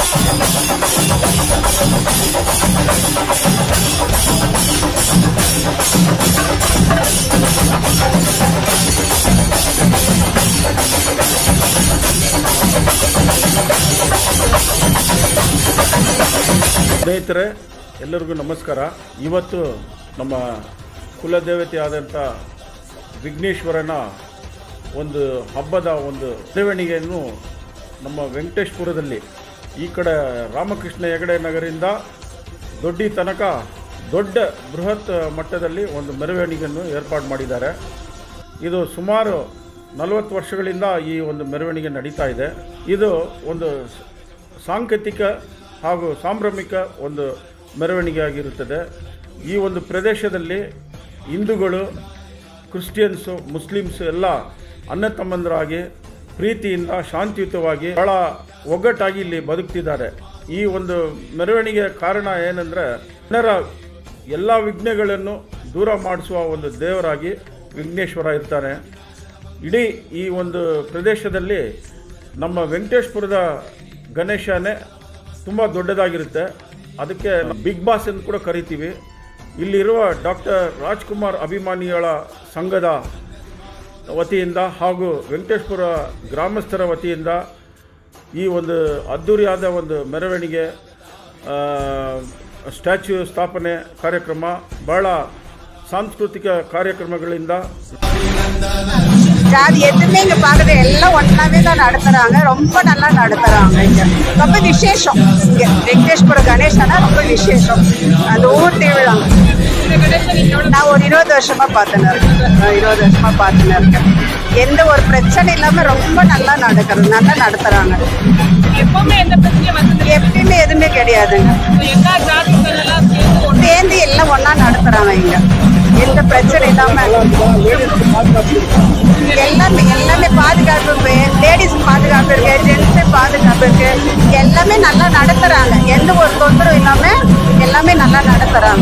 ಸ್ನೇಹಿತರೆ ಎಲ್ಲರಿಗೂ ನಮಸ್ಕಾರ ಇವತ್ತು ನಮ್ಮ ಕುಲದೇವತೆ ಆದಂಥ ವಿಘ್ನೇಶ್ವರನ ಒಂದು ಹಬ್ಬದ ಒಂದು ಮೆರವಣಿಗೆಯನ್ನು ನಮ್ಮ ವೆಂಕಟೇಶ್ಪುರದಲ್ಲಿ ಈ ಕಡೆ ರಾಮಕೃಷ್ಣ ಹೆಗಡೆ ನಗರಿಂದ ದೊಡ್ಡಿ ತನಕ ದೊಡ್ಡ ಬೃಹತ್ ಮಟ್ಟದಲ್ಲಿ ಒಂದು ಮೆರವಣಿಗೆಯನ್ನು ಏರ್ಪಾಡು ಮಾಡಿದ್ದಾರೆ ಇದು ಸುಮಾರು ನಲವತ್ತು ವರ್ಷಗಳಿಂದ ಈ ಒಂದು ಮೆರವಣಿಗೆ ನಡೀತಾ ಇದೆ ಇದು ಒಂದು ಸ- ಸಾಂಕೇತಿಕ ಹಾಗೂ ಸಾಂಭ್ರಮಿಕ ಒಂದು ಮೆರವಣಿಗೆ ಆಗಿರುತ್ತದೆ ಈ ಒಂದು ಪ್ರದೇಶದಲ್ಲಿ ಹಿಂದೂಗಳು ಕ್ರಿಶ್ಚಿಯನ್ಸು ಮುಸ್ಲಿಮ್ಸು ಎಲ್ಲ ಅಣ್ಣ ತಮ್ಮಂದರಾಗಿ ಪ್ರೀತಿಯಿಂದ ಶಾಂತಿಯುತವಾಗಿ ಬಹಳ ಒಗ್ಗಟ್ಟಾಗಿ ಇಲ್ಲಿ ಬದುಕ್ತಿದ್ದಾರೆ ಈ ಒಂದು ಮೆರವಣಿಗೆ ಕಾರಣ ಏನಂದರೆ ಜನರ ಎಲ್ಲ ವಿಘ್ನಗಳನ್ನು ದೂರ ಮಾಡಿಸುವ ಒಂದು ದೇವರಾಗಿ ವಿಘ್ನೇಶ್ವರ ಇರ್ತಾನೆ ಇಡೀ ಈ ಒಂದು ಪ್ರದೇಶದಲ್ಲಿ ನಮ್ಮ ವೆಂಕಟೇಶ್ಪುರದ ಗಣೇಶನೇ ತುಂಬ ದೊಡ್ಡದಾಗಿರುತ್ತೆ ಅದಕ್ಕೆ ಬಿಗ್ ಬಾಸ್ ಎಂದು ಕೂಡ ಕರಿತೀವಿ ಇಲ್ಲಿರುವ ಡಾಕ್ಟರ್ ರಾಜ್ಕುಮಾರ್ ಅಭಿಮಾನಿಗಳ ಸಂಘದ ವತಿಯಿಂದ ಹಾಗೂ ವೆಂಕಟೇಶ್ಪುರ ಗ್ರಾಮಸ್ಥರ ವತಿಯಿಂದ ಈ ಒಂದು ಅದ್ಧೂರಿಯಾದ ಒಂದು ಮೆರವಣಿಗೆ ಆ, ಸ್ಟ್ಯಾಚ್ಯೂ ಸ್ಥಾಪನೆ ಕಾರ್ಯಕ್ರಮ ಬಹಳ ಸಾಂಸ್ಕೃತಿಕ ಕಾರ್ಯಕ್ರಮಗಳಿಂದ ஜாதி எதுவுமே இங்க பாக்குறது எல்லாம் ஒன்னாவே தான் நடத்துறாங்க ரொம்ப நல்லா நடத்துறாங்க இங்க ரொம்ப விசேஷம் இங்க வெங்கடேஸ்வர கணேசனா ரொம்ப விசேஷம் அந்த ஊர் திருவிழா நான் ஒரு இருபது வருஷமா பார்த்துன்னு இருக்கேன் நான் இருபது வருஷமா பார்த்துன்னு இருக்கேன் எந்த ஒரு பிரச்சனை இல்லாம ரொம்ப நல்லா நடக்கிறது நல்லா நடத்துறாங்க எப்பவுமே எந்த பிரச்சனையும் வந்தது எப்பயுமே எதுவுமே கிடையாதுங்க எல்லா ஜாதிகள் எல்லாம் சேர்ந்து ஒண்ணு சேர்ந்து எல்லாம் ஒண்ணா நடத்துறாங்க இங்க எந்த பிரச்சனை இல்லாம எல்லாமே எல்லாமே பாதுகாப்பு லேடிஸ் பாதுகாப்பு இருக்கு ஜென்ஸ் பாதுகாப்பு இருக்கு எல்லாமே நல்லா நடத்துறாங்க எந்த ஒரு தொந்தரவும் இல்லாம எல்லாமே நல்லா நடத்துறாங்க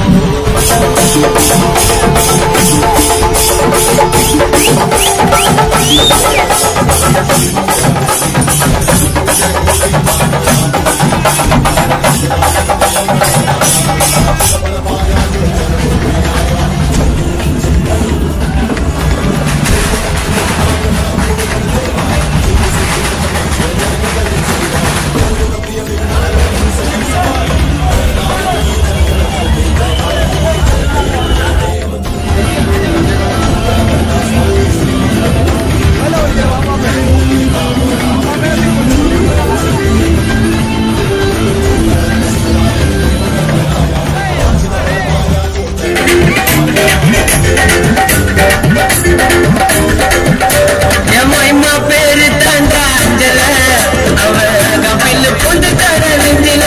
எம்மா பேரு தாண்டா அஞ்சல அவ கபில் புந்து தர நெஞ்சில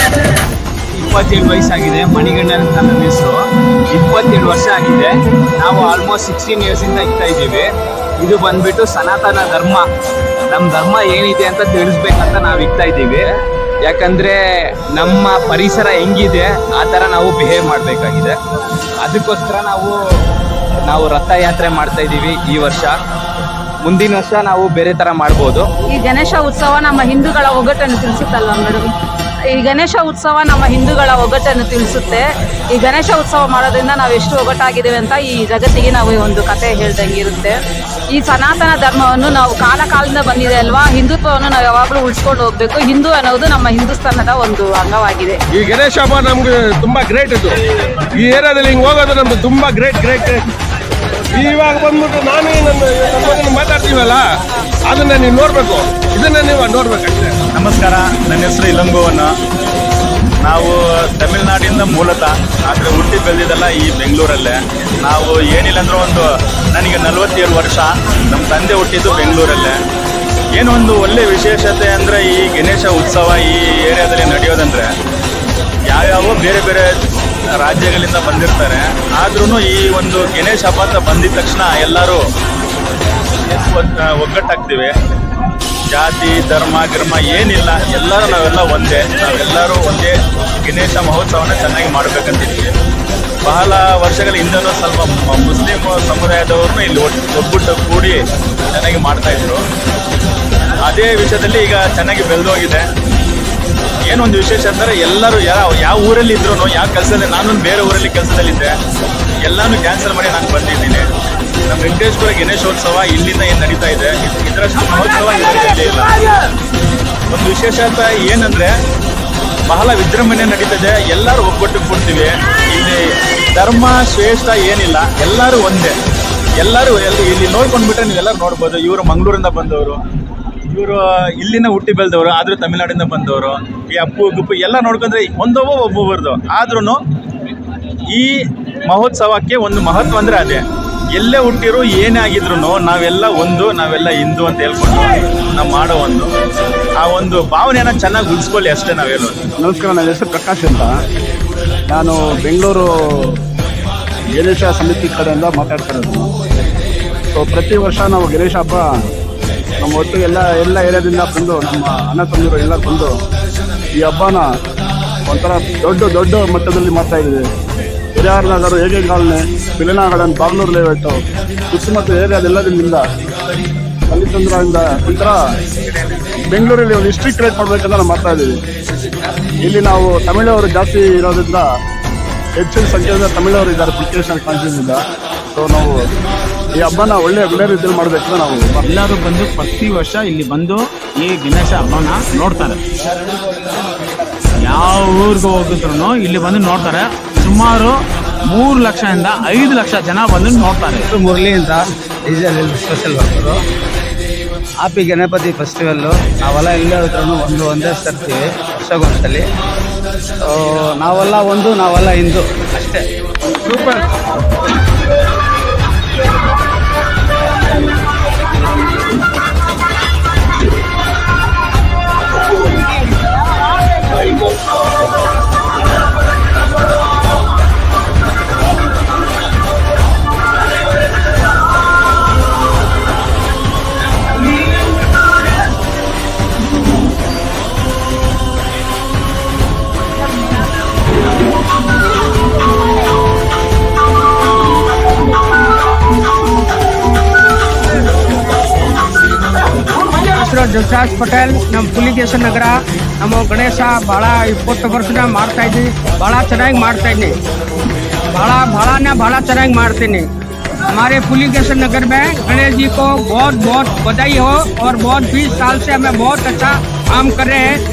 ಇಪ್ಪತ್ತೇಳು ವಯಸ್ಸಾಗಿದೆ ಮಣಿಗಂಡ ಅಂತ ನನ್ನ ಹೆಸರು ಇಪ್ಪತ್ತೇಳು ವರ್ಷ ಆಗಿದೆ ನಾವು ಆಲ್ಮೋಸ್ಟ್ ಸಿಕ್ಸ್ಟೀನ್ ಇಯರ್ಸಿಂದ ಇರ್ತಾ ಇದ್ದೀವಿ ಇದು ಬಂದ್ಬಿಟ್ಟು ಸನಾತನ ಧರ್ಮ ನಮ್ಮ ಧರ್ಮ ಏನಿದೆ ಅಂತ ತಿಳಿಸ್ಬೇಕಂತ ನಾವು ಇಕ್ತಾ ಇದ್ದೀವಿ ಯಾಕಂದ್ರೆ ನಮ್ಮ ಪರಿಸರ ಹೆಂಗಿದೆ ಆ ಥರ ನಾವು ಬಿಹೇವ್ ಮಾಡಬೇಕಾಗಿದೆ ಅದಕ್ಕೋಸ್ಕರ ನಾವು ನಾವು ರಥಯಾತ್ರೆ ಮಾಡ್ತಾ ಇದ್ದೀವಿ ಈ ವರ್ಷ ಮುಂದಿನ ವರ್ಷ ನಾವು ಬೇರೆ ಥರ ಮಾಡ್ಬೋದು ಈ ಗಣೇಶ ಉತ್ಸವ ನಮ್ಮ ಹಿಂದೂಗಳ ಒಗ್ಗಟ್ಟನ್ನು ತಿಳಿಸುತ್ತಲ್ವಾ ಮೇಡಮ್ ಈ ಗಣೇಶ ಉತ್ಸವ ನಮ್ಮ ಹಿಂದೂಗಳ ಒಗ್ಗಟ್ಟನ್ನು ತಿಳಿಸುತ್ತೆ ಈ ಗಣೇಶ ಉತ್ಸವ ಮಾಡೋದ್ರಿಂದ ನಾವು ಎಷ್ಟು ಒಗ್ಗಟ್ಟಾಗಿದ್ದೇವೆ ಅಂತ ಈ ಜಗತ್ತಿಗೆ ನಾವು ಒಂದು ಕತೆ ಹೇಳ್ದಂಗೆ ಇರುತ್ತೆ ಈ ಸನಾತನ ಧರ್ಮವನ್ನು ನಾವು ಕಾಲ ಕಾಲದಿಂದ ಬಂದಿದೆ ಅಲ್ವಾ ಹಿಂದುತ್ವವನ್ನು ನಾವು ಯಾವಾಗಲೂ ಉಳಿಸ್ಕೊಂಡು ಹೋಗ್ಬೇಕು ಹಿಂದೂ ಅನ್ನೋದು ನಮ್ಮ ಹಿಂದೂಸ್ತಾನದ ಒಂದು ಅಂಗವಾಗಿದೆ ಈ ಗಣೇಶ ಹಬ್ಬ ನಮ್ಗೆ ತುಂಬಾ ಗ್ರೇಟ್ ಇದು ಈ ಏರಿಯಾದಲ್ಲಿ ಹಿಂಗ್ ಹೋಗೋದು ನಮ್ಗೆ ತುಂಬಾ ಗ್ರೇಟ್ ಗ್ರೇಟ್ ಗ್ರೇಟ್ ಇವಾಗ ಬಂದ್ಬಿಟ್ಟು ನಾನು ನನ್ನ ನನ್ನ ಮಗನ ಮಾತಾಡ್ತೀವಲ್ಲ ಅದನ್ನ ನೀವು ನೋಡ್ಬೇಕು ಇದನ್ನ ನೀವು ನೋಡ್ಬೇಕಷ್ಟೇ ನಮಸ್ಕಾರ ನನ್ನ ಹೆಸರು ಇಲಂಗೋವನ್ನ ನಾವು ತಮಿಳ್ನಾಡಿಂದ ಮೂಲತಃ ಆದರೆ ಹುಟ್ಟಿ ಬೆಳೆದಿದ್ದೆಲ್ಲ ಈ ಬೆಂಗಳೂರಲ್ಲೇ ನಾವು ಏನಿಲ್ಲ ಅಂದ್ರೆ ಒಂದು ನನಗೆ ನಲವತ್ತೇಳು ವರ್ಷ ನಮ್ಮ ತಂದೆ ಹುಟ್ಟಿದ್ದು ಬೆಂಗಳೂರಲ್ಲೇ ಏನೋ ಒಂದು ಒಳ್ಳೆ ವಿಶೇಷತೆ ಅಂದರೆ ಈ ಗಣೇಶ ಉತ್ಸವ ಈ ಏರಿಯಾದಲ್ಲಿ ನಡೆಯೋದಂದ್ರೆ ಯಾವ್ಯಾವ ಬೇರೆ ಬೇರೆ ರಾಜ್ಯಗಳಿಂದ ಬಂದಿರ್ತಾರೆ ಆದ್ರೂ ಈ ಒಂದು ಗಣೇಶ ಹಬ್ಬ ಅಂತ ಬಂದಿದ ತಕ್ಷಣ ಎಲ್ಲರೂ ಒಗ್- ಒಗ್ಗಟ್ಟಾಗ್ತೀವಿ ಜಾತಿ ಧರ್ಮ ಗಿರ್ಮ ಏನಿಲ್ಲ ಎಲ್ಲರೂ ನಾವೆಲ್ಲ ಒಂದೇ ನಾವೆಲ್ಲರೂ ಒಂದೇ ಗಣೇಶ ಮಹೋತ್ಸವನ ಚೆನ್ನಾಗಿ ಮಾಡ್ಬೇಕಂತಿದ್ವಿ ಬಹಳ ವರ್ಷಗಳ ಹಿಂದೆನೂ ಸ್ವಲ್ಪ ಮ- ಮುಸ್ಲಿಂ ಸಮುದಾಯದವ್ರನ್ನೂ ಇಲ್ಲಿ ಒಟ್- ಒಗ್ಗಟ್ಟು ಕೂಡಿ ಚೆನ್ನಾಗಿ ಮಾಡ್ತಾ ಇದ್ರು ಅದೇ ವಿಷಯದಲ್ಲಿ ಈಗ ಚೆನ್ನಾಗಿ ಬೆಳೆದೋಗಿದೆ ಏನೊಂದು ವಿಶೇಷ ಅಂದರೆ ಎಲ್ಲರೂ ಯಾವ ಯಾವ ಊರಲ್ಲಿ ಇದ್ರು ಯಾವ ಕೆಲಸದಲ್ಲಿ ನಾನು ಬೇರೆ ಊರಲ್ಲಿ ಕೆಲಸದಲ್ಲಿದ್ದೆ ಎಲ್ಲಾನು ಕ್ಯಾನ್ಸಲ್ ಮಾಡಿ ನಾನು ಬಂದಿದ್ದೀನಿ ನಮ್ಮ ವೆಂಕಟೇಶ್ವರ ಗಣೇಶೋತ್ಸವ ಇಲ್ಲಿಂದ ಏನು ನಡೀತಾ ಇದೆ ಇದರಷ್ಟು ಮಹೋತ್ಸವ ಇದರಲ್ಲಿ ಇಲ್ಲ ಒಂದು ವಿಶೇಷತೆ ಏನಂದ್ರೆ ಬಹಳ ವಿಜೃಂಭಣೆ ನಡೀತದೆ ಎಲ್ಲರೂ ಒಗ್ಗಟ್ಟು ಕೊಡ್ತೀವಿ ಇಲ್ಲಿ ಧರ್ಮ ಶ್ರೇಷ್ಠ ಏನಿಲ್ಲ ಎಲ್ಲರೂ ಒಂದೇ ಎಲ್ಲರೂ ಎಲ್ಲಿ ಇಲ್ಲಿ ನೋಡ್ಕೊಂಡ್ಬಿಟ್ರೆ ನೀವೆಲ್ಲರೂ ನೋಡ್ಬೋದು ಇವರು ಮಂಗಳೂರಿಂದ ಬಂದವರು ಇವರು ಇಲ್ಲಿನ ಹುಟ್ಟಿ ಬೆಳೆದವರು ಆದರೂ ತಮಿಳ್ನಾಡಿಂದ ಬಂದವರು ಈ ಅಪ್ಪು ಗುಪ್ಪು ಎಲ್ಲ ನೋಡ್ಕೊಂಡ್ರೆ ಒಂದೊಬ್ಬ ಒಬ್ಬೊಬ್ಬರದು ಆದ್ರೂ ಈ ಮಹೋತ್ಸವಕ್ಕೆ ಒಂದು ಮಹತ್ವ ಅಂದ್ರೆ ಅದೇ ಎಲ್ಲೇ ಹುಟ್ಟಿರು ಏನೇ ಆಗಿದ್ರು ನಾವೆಲ್ಲ ಒಂದು ನಾವೆಲ್ಲ ಹಿಂದೂ ಅಂತ ಹೇಳ್ಕೊಂಡು ನಾವು ಮಾಡೋ ಒಂದು ಆ ಒಂದು ಭಾವನೆಯನ್ನ ಚೆನ್ನಾಗಿ ಉಳಿಸ್ಕೊಳ್ಳಿ ಅಷ್ಟೇ ನಾವು ಹೇಳೋದು ನಮಸ್ಕಾರ ನನ್ನ ಹೆಸರು ಪ್ರಕಾಶ್ ಅಂತ ನಾನು ಬೆಂಗಳೂರು ಗಣೇಶ ಸಮಿತಿ ಕಡೆಯಿಂದ ಮಾತಾಡ್ತಾ ಇರೋದು ಸೊ ಪ್ರತಿ ವರ್ಷ ನಾವು ಗಣೇಶ ಹಬ್ಬ ನಮ್ಮ ಒಟ್ಟಿಗೆ ಎಲ್ಲ ಎಲ್ಲ ಏರಿಯಾದಿಂದ ಬಂದು ನಮ್ಮ ಅಣ್ಣ ತಮ್ಮರು ಎಲ್ಲ ಬಂದು ಈ ಹಬ್ಬನ ಒಂಥರ ದೊಡ್ಡ ದೊಡ್ಡ ಮಟ್ಟದಲ್ಲಿ ಮಾಡ್ತಾ ಇದ್ದೀವಿ ಹಿರಿಯಾರ್ ನಗರ ಹೇಗೆ ಕಾಲನೆ ಪಿಲಿನಾ ಗಾರ್ಡನ್ ಬಾಗ್ಲೂರು ಲೇಔಟು ಸುತ್ತಮುತ್ತ ಏರಿಯಾದೆಲ್ಲದಿಂದ ಕಲ್ಲಿಚಂದ್ರದಿಂದ ಒಂಥರ ಬೆಂಗಳೂರಲ್ಲಿ ಒಂದು ಹಿಸ್ಟ್ರಿ ಕ್ರಿಯೇಟ್ ಮಾಡ್ಬೇಕಂತ ನಾವು ಮಾಡ್ತಾ ಇದ್ದೀವಿ ಇಲ್ಲಿ ನಾವು ತಮಿಳವರು ಜಾಸ್ತಿ ಇರೋದ್ರಿಂದ ಹೆಚ್ಚಿನ ಸಂಖ್ಯೆಯಿಂದ ತಮಿಳವರು ಇದ್ದಾರೆ ಪ್ರಿಕೇಶನ್ ಕಾನ್ಸ್ಟಿಟ್ಯೂಷನ್ ಸೊ ನಾವು ಈ ಹಬ್ಬನ ಒಳ್ಳೆ ಒಳ್ಳೆ ರೀತಿಯಲ್ಲಿ ಮಾಡಬೇಕು ನಾವು ಎಲ್ಲರೂ ಬಂದು ಪ್ರತಿ ವರ್ಷ ಇಲ್ಲಿ ಬಂದು ಈ ಗಣೇಶ ಹಬ್ಬನ ನೋಡ್ತಾರೆ ಯಾವ ಊರಿಗೆ ಹೋಗಿದ್ರು ಇಲ್ಲಿ ಬಂದು ನೋಡ್ತಾರೆ ಸುಮಾರು ಮೂರು ಲಕ್ಷದಿಂದ ಐದು ಲಕ್ಷ ಜನ ಬಂದು ನೋಡ್ತಾರೆ ಮುರಳಿ ಅಂತ ಡೀಸೆಲ್ ಸ್ಪೆಷಲ್ ವರ್ಕರು ಆಪಿ ಗಣಪತಿ ಫೆಸ್ಟಿವಲ್ಲು ನಾವೆಲ್ಲ ಇಲ್ಲೇ ಹೋದ್ರೂ ಒಂದು ಒಂದೇ ತರ್ತೀವಿ ವರ್ಷಗೊಂದ್ಸಲಿ ಸೊ ನಾವೆಲ್ಲ ಒಂದು ನಾವೆಲ್ಲ ಹಿಂದೂ ಅಷ್ಟೇ ಸೂಪರ್ ಹೆಸರು ಜಗರಾಜ್ ಪಟೇಲ್ ನಮ್ಮ ಪುಲಿಕೇಶನ್ ನಗರ ನಮ್ಮ ಗಣೇಶ ಭಾಳ ಇಪ್ಪತ್ತು ವರ್ಷದ ಮಾಡ್ತಾ ಇದ್ವಿ ಭಾಳ ಚೆನ್ನಾಗಿ ಮಾಡ್ತಾ ಇದ್ದೀನಿ ಭಾಳ ಭಾಳನೇ ಭಾಳ ಚೆನ್ನಾಗಿ ಮಾಡ್ತೀನಿ हमारे पुलिकेशन नगर में गणेश जी को बहुत बहुत बधाई हो और बहुत बीस साल से हमें बहुत अच्छा काम कर रहे हैं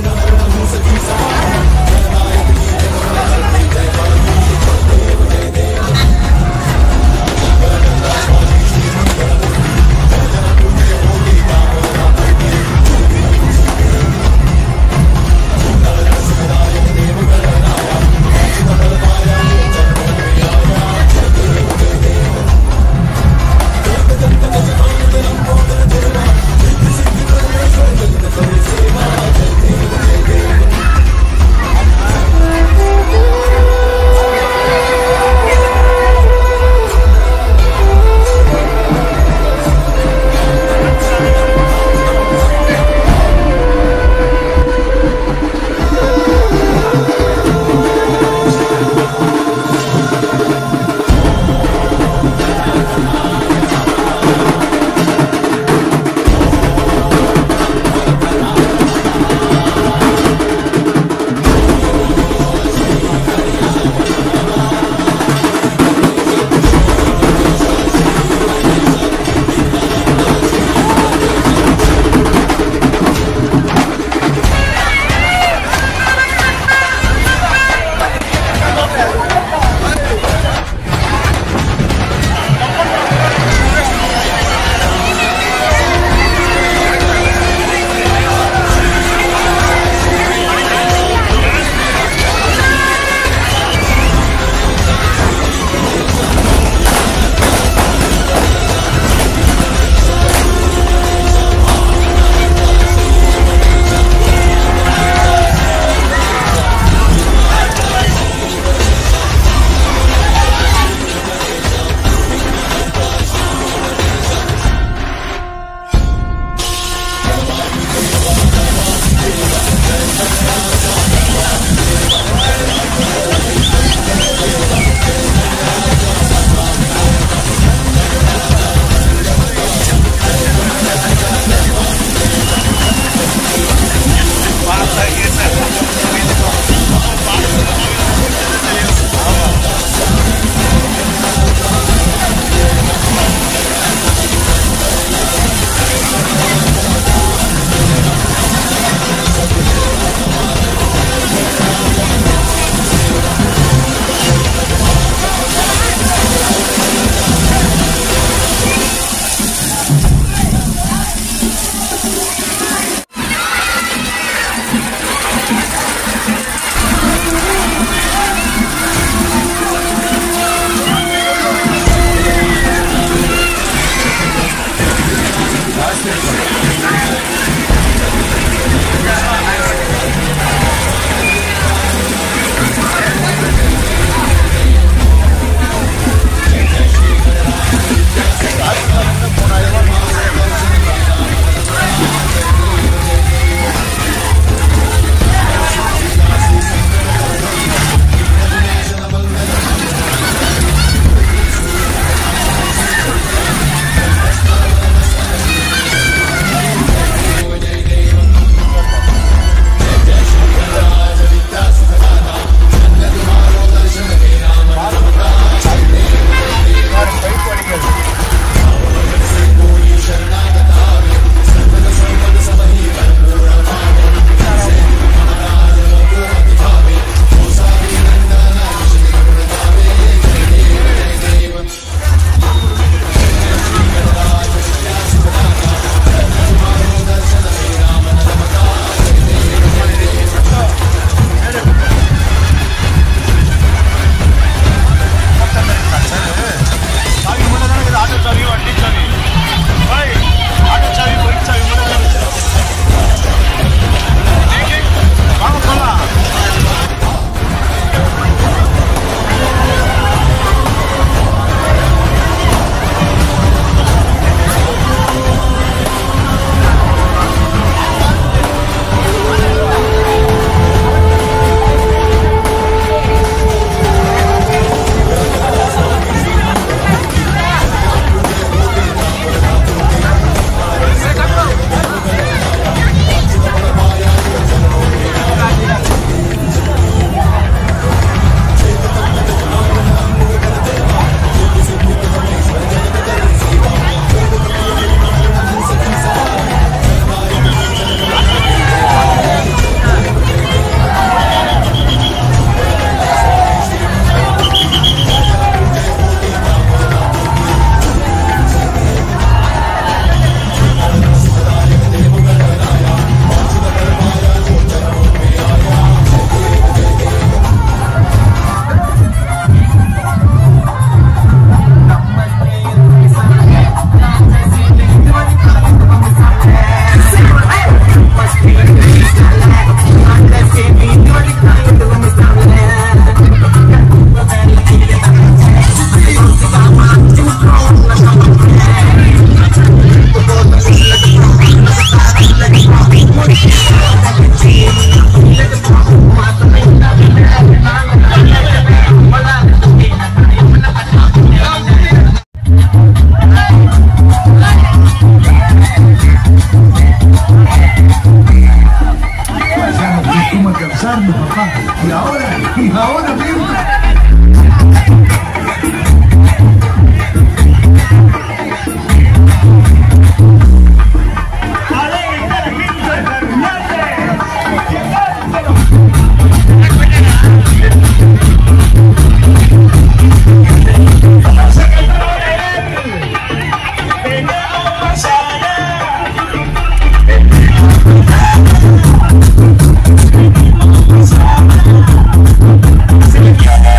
Yeah.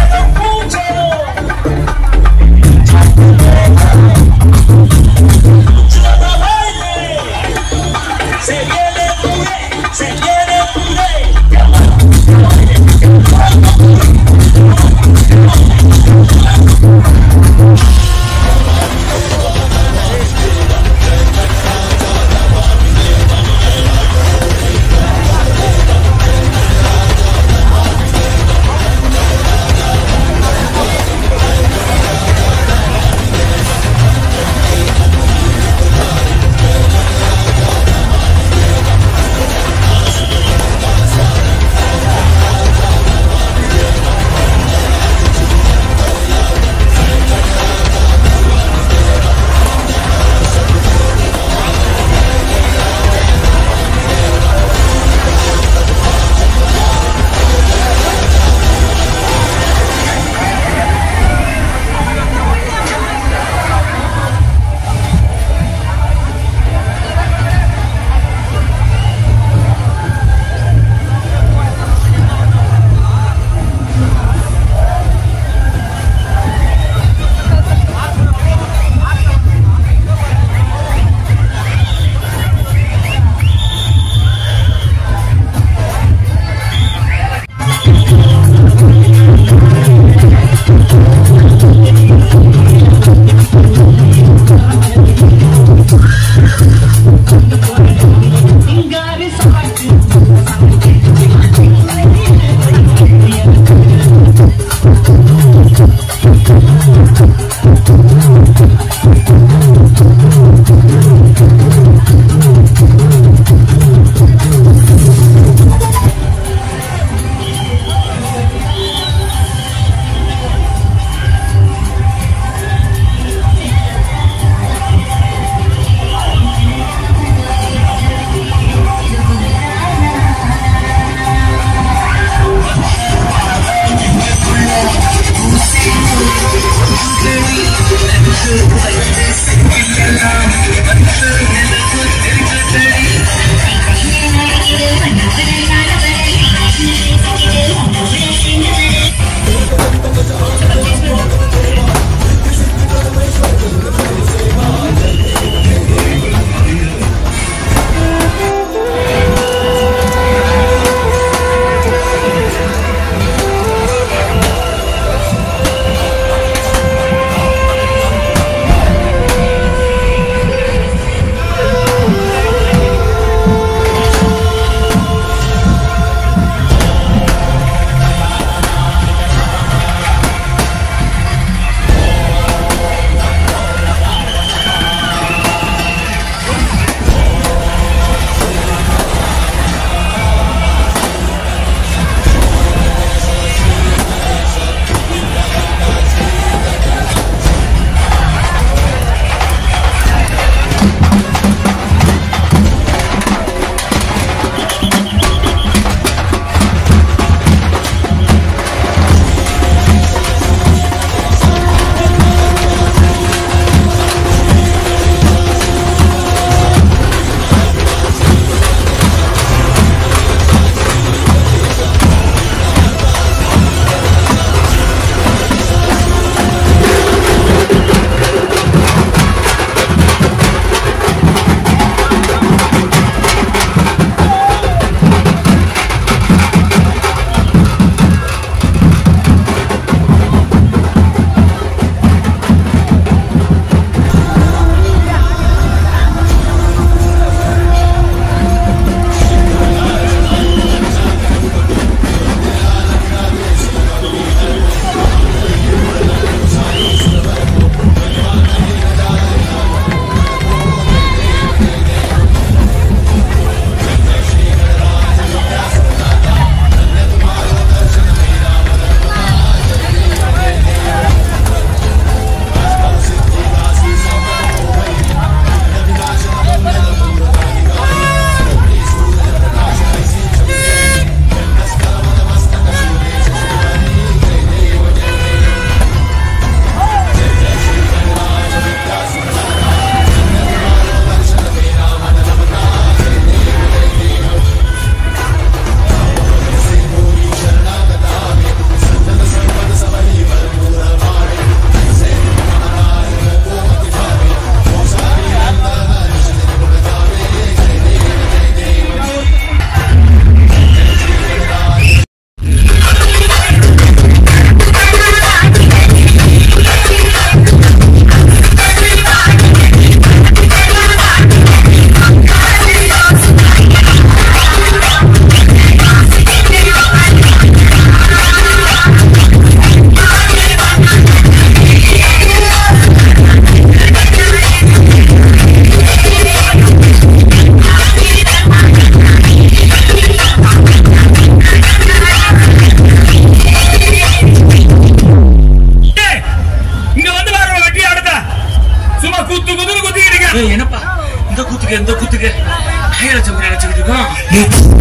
저게 해라 저거라 저거